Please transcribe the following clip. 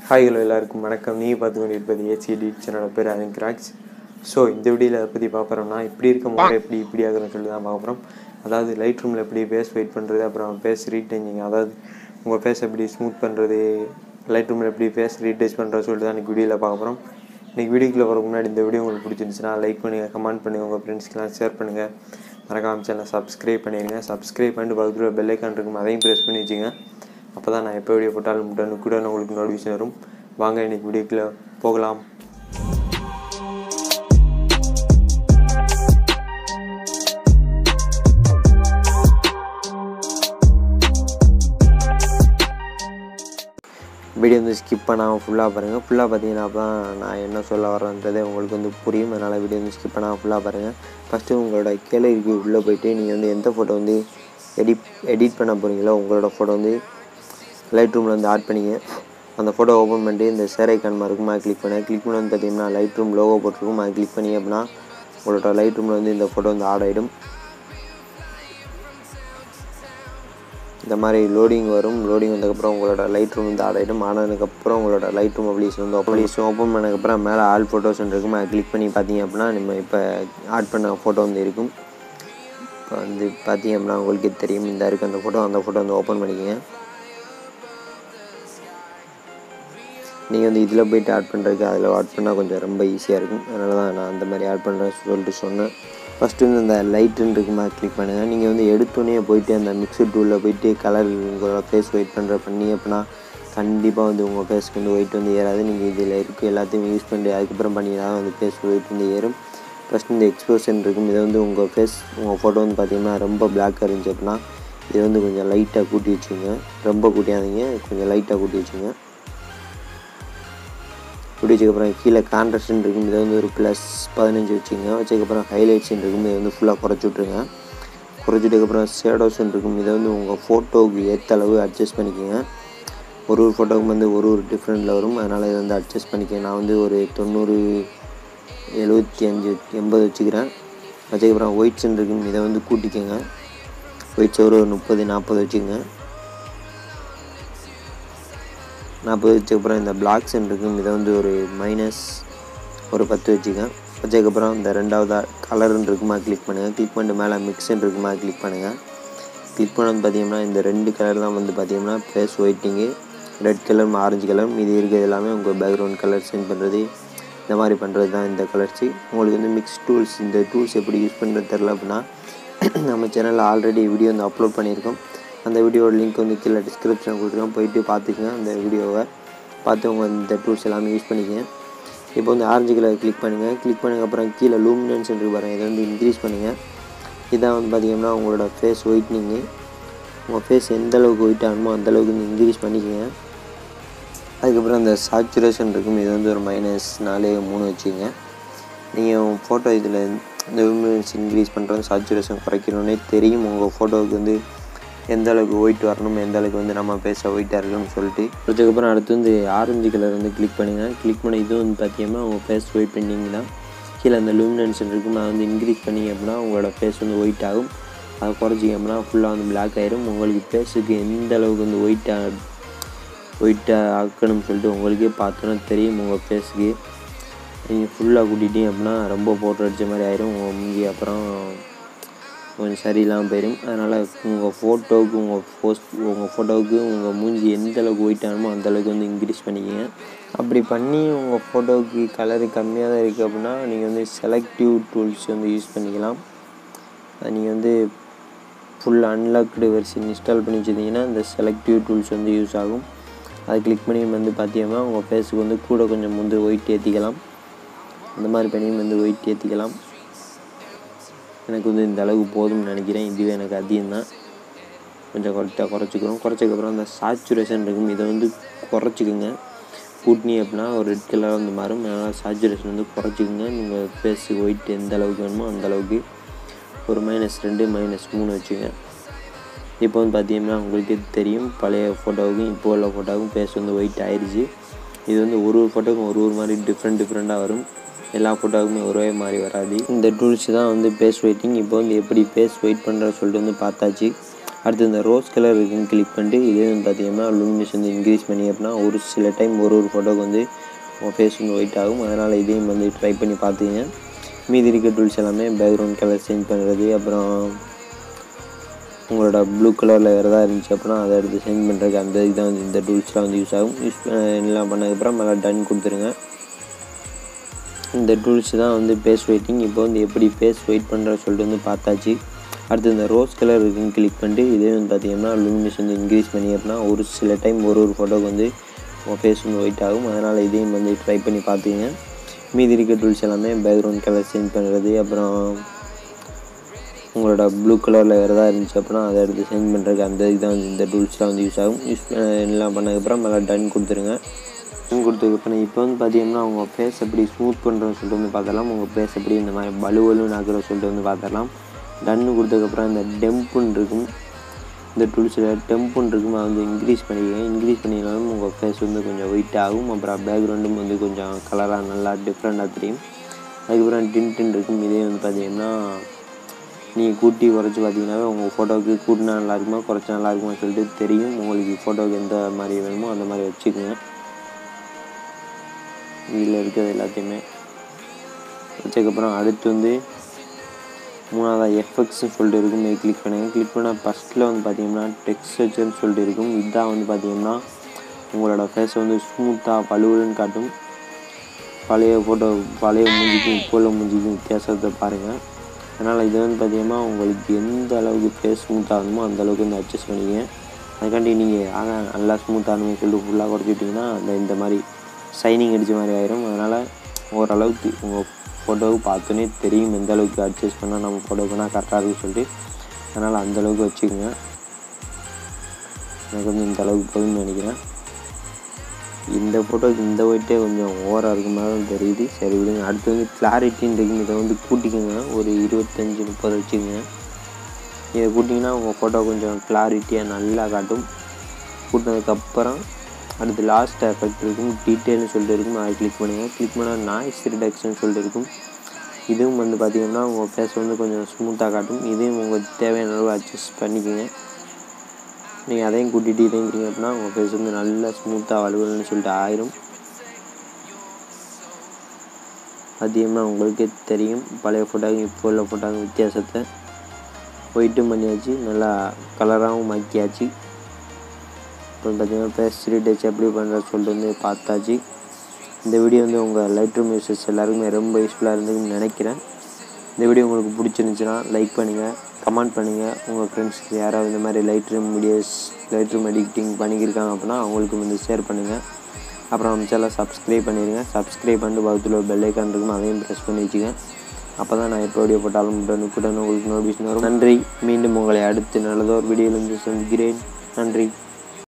hi hello எல்லாருக்கும் வணக்கம் நீங்கள் பார்த்து கொண்டு இருப்பது ஏசிடி சேனலோட பேர் அனில் கிராக்ஸ் ஸோ இந்த வீடியோவில் அதை பற்றி பார்க்குறோம்னா இப்படி இருக்க முறை எப்படி இப்படி ஆகுறோம்னு சொல்லி தான் பார்க்க போகிறோம் அதாவது லைட் ரூமில் எப்படி பேஸ் வெயிட் பண்ணுறது அப்புறம் பேஸ் ரீடேஞ்சிங் அதாவது உங்கள் ஃபேஸ் எப்படி ஸ்மூத் பண்ணுறது லைட் ரூமில் எப்படி ஃபேஸ் ரீடேஜ் பண்ணுறது சொல்லிட்டு தான் இன்றைக்கி வீடியோவில் பார்க்க போகிறோம் இன்றைக்கி வீடியோக்குள்ள வரக்கு முன்னாடி இந்த வீடியோ உங்களுக்கு பிடிச்சிருந்துச்சுன்னா லைக் பண்ணுங்கள் கமெண்ட் பண்ணுங்கள் உங்கள் ஃப்ரெண்ட்ஸ்க்கெலாம் ஷேர் பண்ணுங்கள் மறக்காம சேனலை சப்ஸ்கிரைப் பண்ணிடுங்க சப்ஸ்கிரைப் பண்ணிட்டு பக்கத்தில் பெல் ஐக்கான் இருக்கும் அதையும் ப்ரெஸ் பண்ணி வச்சுங்க அப்போ தான் நான் எப்போ வீடியோ போட்டாலும் முட்டானு கூட உங்களுக்கு நோட்டிஃபிகேஷன் வரும் வாங்க இன்னைக்கு வீடியோக்குள்ளே போகலாம் வீடியோ வந்து ஸ்கிப் பண்ணாமல் ஃபுல்லாக பாருங்கள் ஃபுல்லாக பார்த்தீங்கன்னா அப்போ தான் நான் என்ன சொல்ல வரேன்றதே உங்களுக்கு வந்து புரியும் அதனால் வீடியோ வந்து ஸ்கிப் பண்ணாமல் ஃபுல்லாக பாருங்கள் ஃபஸ்ட்டு உங்களோட கேலரிக்கு உள்ளே போயிட்டு நீங்கள் வந்து எந்த ஃபோட்டோ வந்து எடிட் எடிட் பண்ண போகிறீங்களோ உங்களோட ஃபோட்டோ வந்து லைட் ரூமில் வந்து ஆட் பண்ணிங்க அந்த ஃபோட்டோ ஓப்பன் பண்ணிட்டு இந்த சேர் ஐக்கான் இருக்குமா கிளிக் பண்ண கிளிக் பண்ண வந்து பார்த்தீங்கன்னா லைட் ரூம் லோகோ போட்டிருக்கும் அது கிளிக் பண்ணி அப்படின்னா உங்களோட லைட் ரூமில் வந்து இந்த ஃபோட்டோ வந்து ஆட் ஆகிடும் இந்த மாதிரி லோடிங் வரும் லோடிங் வந்ததுக்கப்புறம் உங்களோட லைட் ரூம் வந்து ஆட் ஆகிடும் ஆனதுக்கப்புறம் உங்களோட லைட் ரூம் அப்ளிகேஷன் வந்து அப்ளிகேஷன் ஓப்பன் பண்ணதுக்கப்புறம் மேலே ஆல் ஃபோட்டோஸ் இருக்கும் அதை கிளிக் பண்ணி பார்த்தீங்க அப்படின்னா நம்ம இப்போ ஆட் பண்ண ஃபோட்டோ வந்து இருக்கும் இப்போ வந்து பார்த்தீங்க அப்படின்னா உங்களுக்கே தெரியும் இந்த இருக்குது அந்த ஃபோட்டோ அந்த ஃபோட்டோ வந்து ஓப்பன் பண்ணிக்கங்க நீங்கள் வந்து இதில் போயிட்டு ஆட் பண்ணுறதுக்கு அதில் ஆட் பண்ணால் கொஞ்சம் ரொம்ப ஈஸியாக இருக்கும் அதனால தான் நான் அந்த மாதிரி ஆட் பண்ணுறேன்னு சொல்லிட்டு சொன்னேன் ஃபஸ்ட்டு வந்து அந்த லைட்டுன்னு இருக்குமா கிளிக் பண்ணுங்கள் நீங்கள் வந்து எடுத்தோடனே போயிட்டு அந்த மிக்சர் டூலில் போயிட்டு கலர் உங்களோட ஃபேஸ் ஒயிட் பண்ணுற பண்ணி அப்படின்னா கண்டிப்பாக வந்து உங்கள் ஃபேஸ்க்கு வந்து ஒயிட் வந்து ஏறாது நீங்கள் இதில் இருக்க எல்லாத்தையும் யூஸ் பண்ணி அதுக்கப்புறம் பண்ணிங்கன்னா வந்து ஃபேஸ் ஒயிட் வந்து ஏறும் ஃபஸ்ட் இந்த எக்ஸ்போஷன் இருக்கும் இதை வந்து உங்கள் ஃபேஸ் உங்கள் ஃபோட்டோ வந்து பார்த்திங்கன்னா ரொம்ப பிளாக்காக இருந்துச்சு அப்படின்னா இதை வந்து கொஞ்சம் லைட்டாக கூட்டி வச்சுங்க ரொம்ப கூட்டியாதீங்க கொஞ்சம் லைட்டாக கூட்டி வச்சுங்க கூட்டி வச்சதுக்கப்புறம் கீழே கான்ட்ராஸ்ட்னு இருக்கும் இதை வந்து ஒரு ப்ளஸ் பதினஞ்சு வச்சுங்க வச்சதுக்கப்புறம் ஹைலைட்ஸ்ன்னு இருக்கும் இதை வந்து ஃபுல்லாக குறைச்சி விட்ருங்க குறைச்சிட்டதுக்கப்புறம் ஷேடோஸ்ன்னு இருக்கும் இதை வந்து உங்கள் ஃபோட்டோவுக்கு ஏற்ற அளவு அட்ஜஸ்ட் பண்ணிக்கோங்க ஒரு ஒரு ஃபோட்டோவுக்கு வந்து ஒரு ஒரு டிஃப்ரெண்ட்டில் வரும் அதனால் இதை வந்து அட்ஜஸ்ட் பண்ணிக்க நான் வந்து ஒரு தொண்ணூறு எழுபத்தி அஞ்சு எண்பது வச்சுக்கிறேன் வச்சதுக்கப்புறம் ஒயிட்ஸ்ன்னு இருக்கும் இதை வந்து கூட்டிக்கோங்க ஒயிட்ஸ் ஒரு முப்பது நாற்பது வச்சுக்கோங்க நாற்பது வச்சதுக்கப்புறம் இந்த பிளாக்ஸ்ன்னு இருக்கும் இதை வந்து ஒரு மைனஸ் ஒரு பத்து வச்சுக்கேன் வச்சதுக்கப்புறம் இந்த ரெண்டாவதாக கலருன்னு இருக்குமா கிளிக் பண்ணுங்கள் கிளிக் பண்ணிட்டு மேலே மிக்ஸ்ன்னு இருக்குமா கிளிக் பண்ணுங்கள் கிளிக் பண்ணது பார்த்தீங்கன்னா இந்த ரெண்டு கலர் தான் வந்து பார்த்தீங்கன்னா ப்ளஸ் ஒயிட்டிங்கு ரெட் கலர் ஆரஞ்சு கலர் இது இருக்கிறது எல்லாமே உங்கள் பேக்ரவுண்ட் கலர் சென்ட் பண்ணுறது இந்த மாதிரி பண்ணுறது தான் இந்த கலர்ஸு உங்களுக்கு வந்து மிக்ஸ் டூல்ஸ் இந்த டூல்ஸ் எப்படி யூஸ் பண்ணுறது தெரில அப்படின்னா நம்ம சேனலில் ஆல்ரெடி வீடியோ வந்து அப்லோட் பண்ணியிருக்கோம் அந்த வீடியோட லிங்க் வந்து கீழே டிஸ்கிரிப்ஷன் கொடுத்துருக்கோம் போயிட்டு பார்த்துக்கங்க அந்த வீடியோவை பார்த்து உங்கள் இந்த டூல்ஸ் எல்லாமே யூஸ் பண்ணிக்கங்க இப்போ வந்து ஆரஞ்சு கலர் கிளிக் பண்ணுங்கள் கிளிக் பண்ணதுக்கு அப்புறம் கீழே லூமினன்ஸ் இருக்கு பாருங்கள் இதை வந்து இன்க்ரீஸ் பண்ணுங்கள் இதான் வந்து பார்த்திங்கன்னா உங்களோட ஃபேஸ் ஒயிட்னிங்கு உங்கள் ஃபேஸ் எந்த அளவுக்கு ஒயிட் ஆகணுமோ அந்தளவுக்கு வந்து இன்க்ரீஸ் பண்ணிக்கோங்க அதுக்கப்புறம் அந்த சாச்சுரேஷன் இருக்கும் இது வந்து ஒரு மைனஸ் நாலு மூணு வச்சுக்கோங்க நீங்கள் ஃபோட்டோ இதில் இந்த லூமினன்ஸ் இன்க்ரீஸ் பண்ணுறது சாச்சுரேஷன் குறைக்கணுன்னே தெரியும் உங்கள் ஃபோட்டோவுக்கு வந்து எந்த அளவுக்கு ஒயிட் வரணும் எந்த அளவுக்கு வந்து நம்ம பேச ஒயிட்டாக இருக்கணும்னு சொல்லிட்டு அதுக்கப்புறம் அடுத்து வந்து ஆரஞ்சு கலர் வந்து கிளிக் பண்ணுங்கள் கிளிக் பண்ணி இது வந்து பார்த்தீங்கன்னா உங்கள் ஃபேஸ் ஒயிட் பண்ணிங்கன்னா கீழே அந்த லூமினன்ஸ் இருக்கும் நான் வந்து இன்க்ரீஸ் பண்ணிங்க அப்படின்னா உங்களோட ஃபேஸ் வந்து ஒயிட் ஆகும் அதை குறைச்சிங்க அப்படின்னா ஃபுல்லாக வந்து பிளாக் ஆயிரும் உங்களுக்கு ஃபேஸுக்கு எந்த அளவுக்கு வந்து ஒயிட்டாக ஒயிட்டாக ஆக்கணும்னு சொல்லிட்டு உங்களுக்கே பார்த்தோன்னா தெரியும் உங்கள் ஃபேஸுக்கு நீங்கள் ஃபுல்லாக கூட்டிட்டீங்க அப்படின்னா ரொம்ப ஃபோட்டோ அடித்த மாதிரி ஆயிரும் உங்கள் மூஞ்சி அப்புறம் கொஞ்சம் சரியில்லாமல் போயிடும் அதனால் உங்கள் ஃபோட்டோவுக்கு உங்கள் போஸ்ட் உங்கள் ஃபோட்டோவுக்கு உங்கள் மூஞ்சி எந்த அளவுக்கு ஒயிட் ஆகணுமோ அந்த அளவுக்கு வந்து இன்க்ரீஸ் பண்ணிக்கங்க அப்படி பண்ணி உங்கள் ஃபோட்டோவுக்கு கலரு கம்மியாக தான் இருக்குது அப்படின்னா நீங்கள் வந்து செலக்டிவ் டூல்ஸ் வந்து யூஸ் பண்ணிக்கலாம் அது நீங்கள் வந்து ஃபுல் அன்லாக்டு வெர்ஷன் இன்ஸ்டால் பண்ணி வச்சுருந்தீங்கன்னா இந்த செலக்டிவ் டூல்ஸ் வந்து யூஸ் ஆகும் அதை கிளிக் பண்ணி வந்து பார்த்தீங்கன்னா உங்கள் ஃபேஸுக்கு வந்து கூட கொஞ்சம் வந்து ஒயிட் ஏற்றிக்கலாம் அந்த மாதிரி பண்ணியும் வந்து ஒயிட் ஏற்றிக்கலாம் எனக்கு வந்து இந்த அளவுக்கு போதும்னு நினைக்கிறேன் இதுவே எனக்கு அதிகம்தான் கொஞ்சம் கரெக்டாக குறைச்சிக்கிறோம் குறைச்சதுக்கப்புறம் அந்த சாச்சுரேஷன் இருக்கும் இதை வந்து குறைச்சிக்கோங்க கூட்டினி அப்படின்னா ஒரு ரெட் கலராக வந்து மாறும் அதனால் சாச்சுரேஷன் வந்து குறைச்சிக்கோங்க நீங்கள் ஃபேஸு ஒயிட் எந்த அளவுக்கு வேணுமோ அந்த அளவுக்கு ஒரு மைனஸ் ரெண்டு மைனஸ் மூணு வச்சுங்க இப்போ வந்து பார்த்தீங்கன்னா உங்களுக்கே தெரியும் பழைய ஃபோட்டோவுக்கும் இப்போ உள்ள ஃபோட்டோவுக்கும் ஃபேஸ் வந்து ஒயிட் ஆயிடுச்சு இது வந்து ஒரு ஒரு ஃபோட்டோவுக்கும் ஒரு ஒரு மாதிரி டிஃப்ரெண்ட் டிஃப்ரெண்ட்டாக வரும் எல்லா ஃபோட்டோவுக்குமே ஒரே மாதிரி வராது இந்த டூல்ஸ் தான் வந்து ஃபேஸ் வெயிட்டிங் இப்போ வந்து எப்படி ஃபேஸ் வெயிட் பண்ணுற சொல்லிட்டு வந்து பார்த்தாச்சு அடுத்து இந்த ரோஸ் கலர் இருக்குன்னு கிளிக் பண்ணிட்டு இதே வந்து பார்த்தீங்கன்னா லூமினஸ் வந்து இன்க்ரீஸ் பண்ணி அப்படின்னா ஒரு சில டைம் ஒரு ஒரு ஃபோட்டோக்கு வந்து உங்கள் ஃபேஸ் வந்து ஒயிட் ஆகும் அதனால் இதையும் வந்து ட்ரை பண்ணி பார்த்துங்க மீதி இருக்க டூல்ஸ் எல்லாமே பேக்ரவுண்ட் கலர் சேஞ்ச் பண்ணுறது அப்புறம் உங்களோட ப்ளூ கலரில் வேறு எதாவது இருந்துச்சு அப்படின்னா அதை எடுத்து சேஞ்ச் பண்ணுறதுக்கு அந்த இதுக்கு தான் வந்து இந்த டூல்ஸ்லாம் வந்து யூஸ் ஆகும் யூஸ் எல்லாம் பண்ணதுக்கப்புறம் மேலே டன் கொடுத்துருங்க இந்த டூல்ஸ் தான் வந்து ஃபேஸ் வெயிட்டிங் இப்போ வந்து எப்படி ஃபேஸ் வெயிட் பண்ணுற சொல்லிட்டு வந்து பார்த்தாச்சு அடுத்து இந்த ரோஸ் கலர் இருக்குன்னு கிளிக் பண்ணிட்டு இதே வந்து பார்த்தீங்கன்னா லூமினஸ் வந்து இன்க்ரீஸ் பண்ணி அப்படின்னா ஒரு சில டைம் ஒரு ஒரு ஃபோட்டோக்கு வந்து உங்கள் ஃபேஸ் வந்து ஒயிட் ஆகும் அதனால் இதையும் வந்து ட்ரை பண்ணி பார்த்துங்க மீதி இருக்க டூல்ஸ் எல்லாமே பேக்ரவுண்ட் கலர் சேஞ்ச் பண்ணுறது அப்புறம் உங்களோட ப்ளூ கலரில் வேறு எதாவது இருந்துச்சு அப்படின்னா அதை எடுத்து சேஞ்ச் பண்ணுறதுக்கு அந்த இதுக்கு தான் வந்து இந்த டூல்ஸ்லாம் வந்து யூஸ் ஆகும் யூஸ் எல்லாம் பண்ணதுக்கப்புறம் மேலே டன் கொடுத்துருங்க டன் கொடுத்ததுக்கப்புறம் இப்போ வந்து பார்த்தீங்கன்னா உங்கள் ஃபேஸ் எப்படி ஸ்மூத் பண்ணுறோன்னு சொல்லிட்டு வந்து பார்த்துடலாம் உங்கள் ஃபேஸ் எப்படி இந்த மாதிரி பலுவலுன்னு ஆக்குற சொல்லிட்டு வந்து பார்த்துடலாம் டன்னு கொடுத்ததுக்கப்புறம் இந்த டெம்புன்னு இருக்கும் இந்த டூல்ஸில் டெம்புன்னு இருக்கும் அதை வந்து இன்க்ரீஸ் பண்ணிக்கங்க இன்க்ரீஸ் பண்ணிங்கனாலும் உங்கள் ஃபேஸ் வந்து கொஞ்சம் ஒயிட் ஆகும் அப்புறம் பேக்ரவுண்டும் வந்து கொஞ்சம் கலராக நல்லா டிஃப்ரெண்ட்டாக தெரியும் அதுக்கப்புறம் டின்டின் இருக்கும் இதே வந்து பார்த்தீங்கன்னா நீங்கள் கூட்டி குறைச்சி பார்த்தீங்கன்னாவே உங்கள் ஃபோட்டோவுக்கு கூட்டினா நல்லா இருக்குமா குறைச்சா நல்லா இருக்குமா சொல்லிட்டு தெரியும் உங்களுக்கு ஃபோட்டோவுக்கு எந்த மாதிரி வேணுமோ அந்த மாதிரி வச்சுக்கோங்க இதில் இருக்கிறது எல்லாத்தையுமே வச்சதுக்கப்புறம் அடுத்து வந்து மூணாவது எஃபெக்ட்ஸ்னு சொல்லிட்டு இருக்கும் இது கிளிக் பண்ணுங்கள் கிளிக் பண்ணால் ஃபஸ்ட்டில் வந்து பார்த்தீங்கன்னா டெக்ஸ்டர்னு சொல்லிட்டு இருக்கும் இதுதான் வந்து பார்த்தீங்கன்னா உங்களோட ஃபேஸை வந்து ஸ்மூத்தாக பழுவுன்னு காட்டும் பழைய ஃபோட்டோ பழைய மூஞ்சிக்கும் இப்போ உள்ள மூஞ்சிக்கும் வித்தியாசத்தை பாருங்கள் அதனால் இது வந்து பார்த்தீங்கன்னா உங்களுக்கு எந்த அளவுக்கு ஃபேஸ் ஸ்மூத் ஆகணுமோ அந்த அளவுக்கு வந்து அட்ஜஸ்ட் பண்ணிக்கங்க அதுக்காண்டி நீங்கள் ஆக நல்லா ஸ்மூத் ஆகணும்னு சொல்லிட்டு ஃபுல்லாக குறைச்சிட்டிங்கன்னா அந்த இந்த மாதிரி ஷைனிங் அடித்த மாதிரி ஆயிரும் அதனால் ஓரளவுக்கு உங்கள் ஃபோட்டோவுக்கு பார்த்தோன்னே தெரியும் எந்த அளவுக்கு அட்ஜஸ்ட் பண்ணால் நம்ம ஃபோட்டோக்குனா கரெக்டாக இருக்குன்னு சொல்லிட்டு அதனால் அந்த அளவுக்கு வச்சுக்கோங்க எனக்கு வந்து இந்த அளவுக்கு போதும்னு நினைக்கிறேன் இந்த ஃபோட்டோக்கு இந்த ஒயிட்டே கொஞ்சம் ஓவராக இருக்க மாதிரி தான் தெரியுது சரி விடுங்க அடுத்து வந்து கிளாரிட்டின்னு இருக்கும் இதை வந்து கூட்டிக்கோங்க ஒரு இருபத்தஞ்சி முப்பது வச்சுக்கோங்க இதை கூட்டிங்கன்னா உங்கள் ஃபோட்டோ கொஞ்சம் கிளாரிட்டியாக நல்லா காட்டும் கூட்டினதுக்கப்புறம் அடுத்து லாஸ்ட் எஃபெக்ட் இருக்கும் டீட்டெயில்னு சொல்லிட்டு இருக்கும் அதை கிளிக் பண்ணுங்கள் கிளிக் பண்ணால் நாய்ஸ் ரிடக்ஷன் சொல்லிட்டு இருக்கும் இதுவும் வந்து பார்த்திங்கன்னா உங்கள் ஃபேஸ் வந்து கொஞ்சம் ஸ்மூத்தாக காட்டும் இதையும் உங்களுக்கு தேவையான அளவு அட்ஜஸ்ட் பண்ணிக்கோங்க நீங்கள் அதையும் கூட்டிகிட்டு இதையும் கொடுங்க அப்படின்னா உங்கள் ஃபேஸ் வந்து நல்லா ஸ்மூத்தாக வலுவல்னு சொல்லிட்டு ஆயிரும் அதிகமாக உங்களுக்கே தெரியும் பழைய ஃபோட்டோவும் இப்போ உள்ள ஃபோட்டோவும் வித்தியாசத்தை ஒயிட்டும் பண்ணியாச்சு நல்லா கலராகவும் மாக்கியாச்சு இப்போ பார்த்தீங்கன்னா ஃபேஸ் ரீடச் எப்படி பண்ணுறது சொல்லிட்டு வந்து பார்த்தாச்சு இந்த வீடியோ வந்து உங்கள் லைட் ரூம் யூசர்ஸ் எல்லாருக்குமே ரொம்ப யூஸ்ஃபுல்லாக இருந்ததுன்னு நினைக்கிறேன் இந்த வீடியோ உங்களுக்கு பிடிச்சிருந்துச்சுன்னா லைக் பண்ணுங்கள் கமெண்ட் பண்ணுங்கள் உங்கள் ஃப்ரெண்ட்ஸ்க்கு யாராவது இந்த மாதிரி Lightroom videos Lightroom editing பண்ணிக்கிருக்காங்க அப்படின்னா அவங்களுக்கு வந்து ஷேர் பண்ணுங்கள் அப்புறம் நம்ம சேனல் சப்ஸ்கிரைப் பண்ணிடுங்க சப்ஸ்கிரைப் பண்ணிட்டு பக்கத்தில் ஒரு பெல் ஐக்கான் இருக்கும் அதையும் ப்ரெஸ் பண்ணி வச்சுக்கங்க அப்போ தான் நான் எப்போ வீடியோ போட்டாலும் உடனுக்குடன் உங்களுக்கு நோட்டிஃபிகேஷன் வரும் நன்றி மீண்டும் உங்களை அடுத்து நல்லதோர் வீடியோவில் வந்து சந்திக்கிறேன் நன்றி